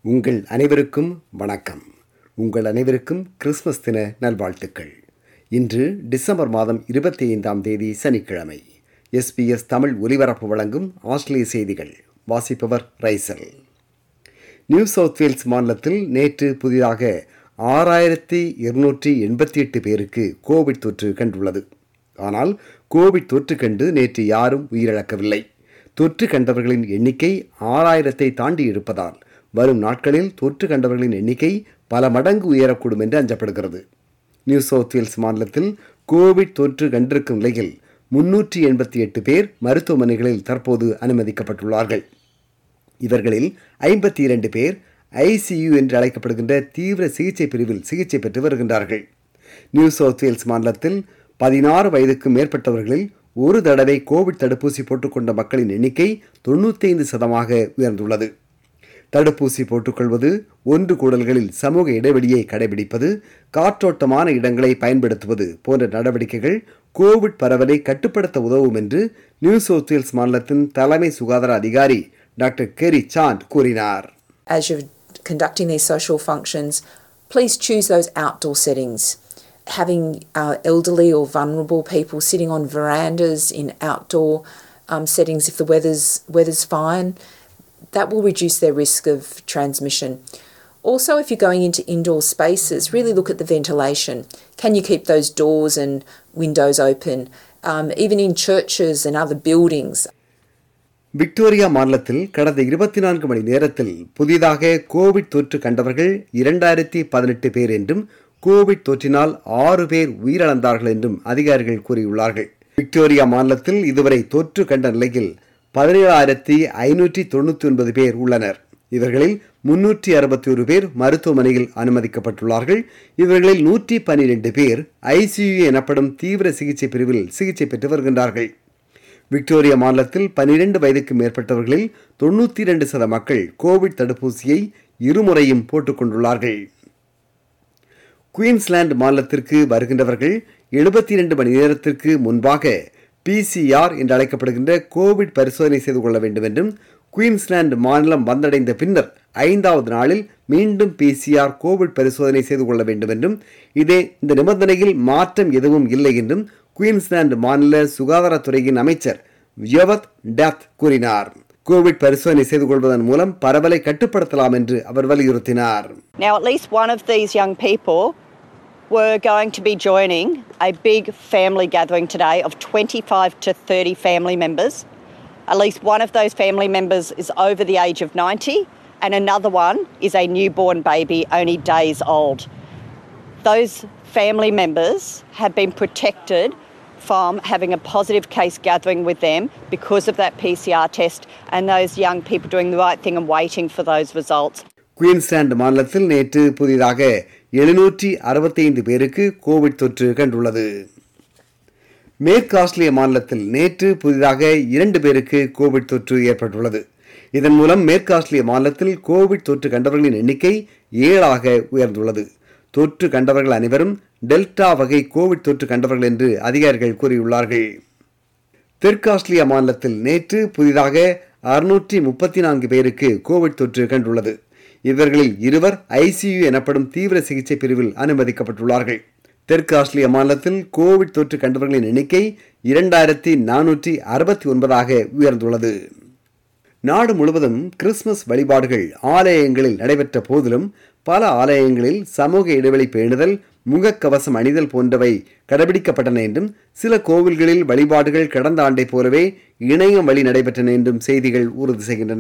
உங்கள் அனைவருக்கும் வணக்கம் உங்கள் அனைவருக்கும் கிறிஸ்மஸ் தின நல்வாழ்த்துக்கள் இன்று டிசம்பர் மாதம் இருபத்தி ஐந்தாம் தேதி சனிக்கிழமை எஸ்பிஎஸ் தமிழ் ஒலிபரப்பு வழங்கும் ஆஸ்திரேலிய செய்திகள் வாசிப்பவர் ரைசல் நியூ சவுத் வேல்ஸ் மாநிலத்தில் நேற்று புதிதாக ஆறாயிரத்தி இருநூற்றி எண்பத்தி எட்டு பேருக்கு கோவிட் தொற்று கண்டுள்ளது ஆனால் கோவிட் தொற்று கண்டு நேற்று யாரும் உயிரிழக்கவில்லை தொற்று கண்டவர்களின் எண்ணிக்கை ஆறாயிரத்தை தாண்டி இருப்பதால் வரும் நாட்களில் தொற்று கண்டவர்களின் எண்ணிக்கை பல மடங்கு உயரக்கூடும் என்று அஞ்சப்படுகிறது நியூ சவுத் வேல்ஸ் மாநிலத்தில் கோவிட் தொற்று கண்டிருக்கும் நிலையில் முன்னூற்றி எண்பத்தி எட்டு பேர் மருத்துவமனைகளில் தற்போது அனுமதிக்கப்பட்டுள்ளார்கள் இவர்களில் ஐம்பத்தி இரண்டு பேர் ஐசியு என்று அழைக்கப்படுகின்ற தீவிர சிகிச்சை பிரிவில் சிகிச்சை பெற்று வருகின்றார்கள் நியூ சவுத் வேல்ஸ் மாநிலத்தில் பதினாறு வயதுக்கும் மேற்பட்டவர்களில் ஒரு தடவை கோவிட் தடுப்பூசி போட்டுக்கொண்ட மக்களின் எண்ணிக்கை தொண்ணூத்தைந்து சதமாக உயர்ந்துள்ளது தடுப்பூசி போட்டுக்கொள்வது ஒன்று கூடல்களில் சமூக இடைவெளியை கடைபிடிப்பது காற்றோட்டமான இடங்களை பயன்படுத்துவது போன்ற நடவடிக்கைகள் கோவிட் பரவலை கட்டுப்படுத்த உதவும் என்று நியூ சவுத் வேல்ஸ் மாநிலத்தின் தலைமை சுகாதார அதிகாரி டாக்டர் கெரி சாண்ட் கூறினார் as you're conducting these social functions, please choose those outdoor settings. Having uh, elderly or vulnerable people sitting on verandas in outdoor um, settings, if the weather's weather's fine, that will reduce their risk of transmission. Also, if you're going into indoor spaces, really look at the ventilation. Can you keep those doors and windows open? Um, even in churches and other buildings, Victoria மாநிலத்தில் கடந்த இருபத்தி நான்கு மணி நேரத்தில் புதிதாக Covid தொற்று கண்டவர்கள் இரண்டாயிரத்தி பதினெட்டு பேர் என்றும் கோவிட் தொற்றினால் ஆறு பேர் உயிரிழந்தார்கள் என்றும் அதிகாரிகள் கூறியுள்ளார்கள் விக்டோரியா மாநிலத்தில் இதுவரை தொற்று கண்ட நிலையில் பதினேழாயிரத்தி ஐநூற்றி தொண்ணூற்றி ஒன்பது பேர் உள்ளனர் இவர்களில் முன்னூற்றி அறுபத்தி ஒரு பேர் மருத்துவமனையில் அனுமதிக்கப்பட்டுள்ளார்கள் இவர்களில் நூற்றி பன்னிரெண்டு பேர் ஐசியு எனப்படும் தீவிர சிகிச்சை பிரிவில் சிகிச்சை பெற்று வருகின்றார்கள் விக்டோரியா மாநிலத்தில் பனிரெண்டு வயதுக்கு மேற்பட்டவர்களில் தொண்ணூற்றி இரண்டு சத மக்கள் கோவிட் தடுப்பூசியை இருமுறையும் போட்டுக்கொண்டுள்ளார்கள் குயின்ஸ்லாந்து மாநிலத்திற்கு வருகின்றவர்கள் எழுபத்தி இரண்டு மணி நேரத்திற்கு முன்பாக பிசிஆர் என்று அழைக்கப்படுகின்ற கோவிட் பரிசோதனை செய்து கொள்ள வேண்டும் என்றும் குயின்ஸ்லாந்து மாநிலம் வந்தடைந்த பின்னர் ஐந்தாவது நாளில் மீண்டும் பிசிஆர் கோவிட் பரிசோதனை செய்து கொள்ள வேண்டும் என்றும் இதே இந்த நிபந்தனையில் மாற்றம் எதுவும் இல்லை என்றும் குயின்ஸ்லாந்து மாநில சுகாதாரத்துறையின் அமைச்சர் யவத் டேத் கூறினார் கோவிட் பரிசோதனை செய்து கொள்வதன் மூலம் பரவலை கட்டுப்படுத்தலாம் என்று அவர் வலியுறுத்தினார் Now, at least one of these young people were going to be joining a big family gathering today of 25 to 30 family members. At least one of those family members is over the age of 90, and another one is a newborn baby only days old. Those family members have been protected from having a positive case gathering with them because of that PCR test and those young people doing the right thing and waiting for those results. Queensland மாநிலத்தில் நேற்று புதிதாக எழுநூற்றி அறுபத்தைந்து பேருக்கு Covid தொற்று கண்டுள்ளது மேற்கு ஆஸ்திரேலிய மாநிலத்தில் நேற்று புதிதாக இரண்டு பேருக்கு கோவிட் தொற்று ஏற்பட்டுள்ளது இதன் மூலம் மேற்கு ஆஸ்திரேலிய மாநிலத்தில் கோவிட் தொற்று கண்டவர்களின் எண்ணிக்கை ஏழாக உயர்ந்துள்ளது தொற்று கண்டவர்கள் அனைவரும் டெல்டா வகை கோவிட் தொற்று கண்டவர்கள் என்று அதிகாரிகள் கூறியுள்ளார்கள் தெற்கு ஆஸ்திரேலியா மாநிலத்தில் நேற்று புதிதாக அறுநூற்றி முப்பத்தி நான்கு பேருக்கு கோவிட் தொற்று கண்டுள்ளது இவர்களில் இருவர் ஐசியு எனப்படும் தீவிர சிகிச்சை பிரிவில் அனுமதிக்கப்பட்டுள்ளார்கள் தெற்கு ஆஸ்திரேலியா மாநிலத்தில் கோவிட் தொற்று கண்டவர்களின் எண்ணிக்கை இரண்டாயிரத்தி நானூற்றி அறுபத்தி ஒன்பதாக உயர்ந்துள்ளது நாடு முழுவதும் கிறிஸ்துமஸ் வழிபாடுகள் ஆலயங்களில் நடைபெற்ற போதிலும் பல ஆலயங்களில் சமூக இடைவெளி பேணுதல் முகக்கவசம் அணிதல் போன்றவை கடைபிடிக்கப்பட்டன என்றும் சில கோவில்களில் வழிபாடுகள் கடந்த ஆண்டை போலவே இணையம் வழி நடைபெற்றன என்றும் செய்திகள் உறுதி செய்கின்றன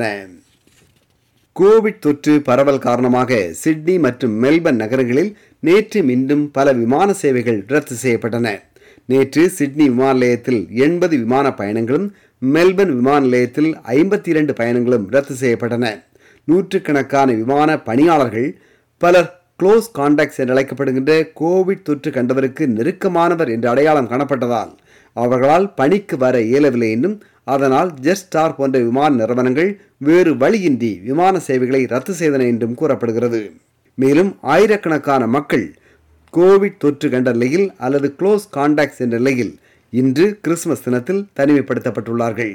கோவிட் தொற்று பரவல் காரணமாக சிட்னி மற்றும் மெல்பர்ன் நகரங்களில் நேற்று மீண்டும் பல விமான சேவைகள் ரத்து செய்யப்பட்டன நேற்று சிட்னி விமான நிலையத்தில் எண்பது விமான பயணங்களும் மெல்பர்ன் விமான நிலையத்தில் ஐம்பத்தி இரண்டு பயணங்களும் ரத்து செய்யப்பட்டன நூற்றுக்கணக்கான விமான பணியாளர்கள் பலர் க்ளோஸ் கான்டாக்ட்ஸ் என்று அழைக்கப்படுகின்ற கோவிட் தொற்று கண்டவருக்கு நெருக்கமானவர் என்று அடையாளம் காணப்பட்டதால் அவர்களால் பணிக்கு வர இயலவில்லை என்றும் அதனால் ஜெட் ஸ்டார் போன்ற விமான நிறுவனங்கள் வேறு வழியின்றி விமான சேவைகளை ரத்து செய்தன என்றும் கூறப்படுகிறது மேலும் ஆயிரக்கணக்கான மக்கள் கோவிட் தொற்று கண்ட நிலையில் அல்லது க்ளோஸ் கான்டாக்ட்ஸ் என்ற நிலையில் இன்று கிறிஸ்துமஸ் தினத்தில் தனிமைப்படுத்தப்பட்டுள்ளார்கள்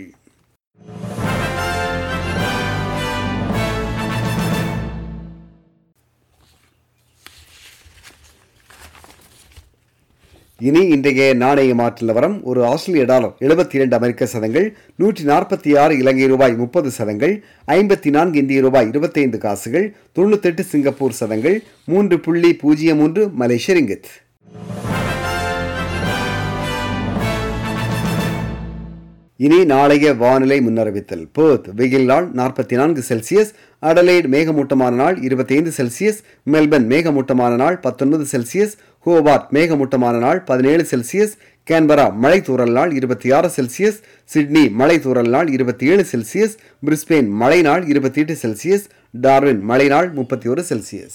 இனி இன்றைய நாணய மாற்று நிலவரம் ஒரு ஆஸ்திரேலிய டாலர் எழுபத்தி இரண்டு அமெரிக்க சதங்கள் நூற்றி நாற்பத்தி ஆறு இலங்கை ரூபாய் முப்பது சதங்கள் ஐம்பத்தி நான்கு இந்திய ரூபாய் இருபத்தைந்து காசுகள் தொண்ணூத்தெட்டு சிங்கப்பூர் சதங்கள் மூன்று புள்ளி பூஜ்ஜியம் மூன்று மலேசிய ரிங்கித் இனி நாளைய வானிலை முன்னறிவித்தல் பேர்த் வெயில் நாள் நாற்பத்தி நான்கு செல்சியஸ் அடலைட் மேகமூட்டமான நாள் இருபத்தைந்து செல்சியஸ் மெல்பர்ன் மேகமூட்டமான நாள் பத்தொன்பது செல்சியஸ் ஹோபார்ட் மேகமூட்டமான நாள் பதினேழு செல்சியஸ் கேன்பரா மழை தூறல் நாள் இருபத்தி ஆறு செல்சியஸ் சிட்னி மழை தூறல் நாள் இருபத்தி ஏழு செல்சியஸ் பிரிஸ்பெயின் மழை நாள் இருபத்தி எட்டு செல்சியஸ் டார்வின் மழை நாள் முப்பத்தி ஒரு செல்சியஸ்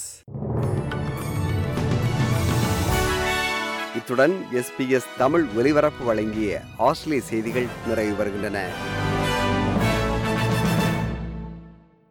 இத்துடன் எஸ்பிஎஸ் தமிழ் ஒலிபரப்பு வழங்கிய ஆஸ்திரேலிய செய்திகள் நிறைவு வருகின்றன